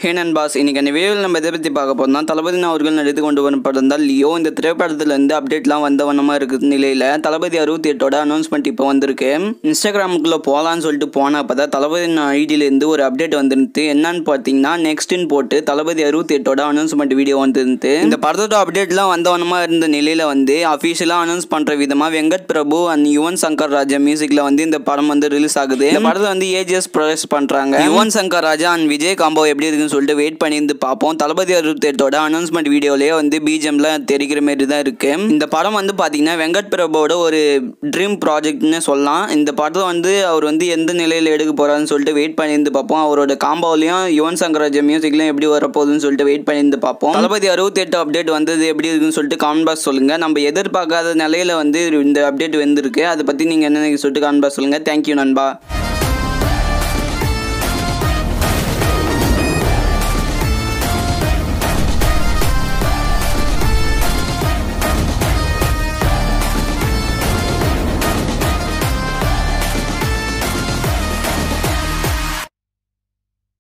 ஹேனன் pass இன்னைக்கு அந்த வீடியோவில் நம்ம எதை பற்றி பார்க்க போறோம்னா தளபதி அவர்கள் நடித்து கொண்டு வரும் படம் தான் லியோ இந்த திரைப்படத்துல இருந்து அப்டேட்லாம் வந்த வண்ணமாக இருக்குது நிலையில் தளபதி அறுபத்தி எட்டோட அனௌன்ஸ்மெண்ட் இப்போ வந்திருக்கு இன்ஸ்டாகிராமுக்குள்ளே போகலான்னு சொல்லிட்டு போன அப்போ தான் தளபதி ஐடியிலேருந்து ஒரு அப்டேட் வந்துருந்து என்னன்னு பார்த்தீங்கன்னா நெக்ஸ்ட்னு போட்டு தளபதி அறுபத்தி எட்டோட அனௌன்ஸ்மெண்ட் வீடியோ வந்துருந்து இந்த படத்தோட அப்டேட்லாம் வந்த வண்ணமாக இருந்த நிலையில் வந்து அஃபீஷியலாக அனௌன்ஸ் பண்ணுற விதமாக வெங்கட் பிரபு அண்ட் யுவன் சங்கர் ராஜா மியூசிக்கில் வந்து இந்த படம் வந்து ரிலீஸ் ஆகுது இந்த படத்தை வந்து ஏஜிஎஸ் ப்ரொடியூஸ் பண்ணுறாங்க யுவன் சங்கர் ராஜா அண்ட் விஜய் காம்போ எப்படி இருக்குன்னு சொல்லிட்டு வெயிட் பண்ணியிருந்து பார்ப்போம் தளபதி அறுபத்தி எட்டோட அனௌன்ஸ்மெண்ட் வீடியோலேயே வந்து பிஜிஎம்ல தெரிகிற மாதிரி தான் இருக்கு இந்த படம் வந்து பார்த்தீங்கன்னா வெங்கட் பிரபுவோட ஒரு ட்ரீம் ப்ராஜெக்ட்னு சொல்லலாம் இந்த படத்தை வந்து அவர் வந்து எந்த நிலையில் எடுக்க போறாருன்னு சொல்லிட்டு வெயிட் பண்ணியிருந்து பார்ப்போம் அவரோட காம்போலையும் யுவன் சங்கர் ராஜா மியூசிக்லையும் எப்படி வரப்போகுதுன்னு சொல்லிட்டு வெயிட் பண்ணியிருந்து பார்ப்போம் தளபதி அறுபத்தி எட்டு அப்டேட் வந்தது எப்படி இருக்குன்னு சொல்லிட்டு காமெண்ட் பாக்ஸ் சொல்லுங்க நம்ம எதிர்பார்க்காத நிலையில வந்து இந்த அப்டேட் வந்திருக்கு அதை பற்றி நீங்கள் என்ன சொல்லிட்டு காமெண்ட் பாக்ஸ் சொல்லுங்க தேங்க்யூ நண்பா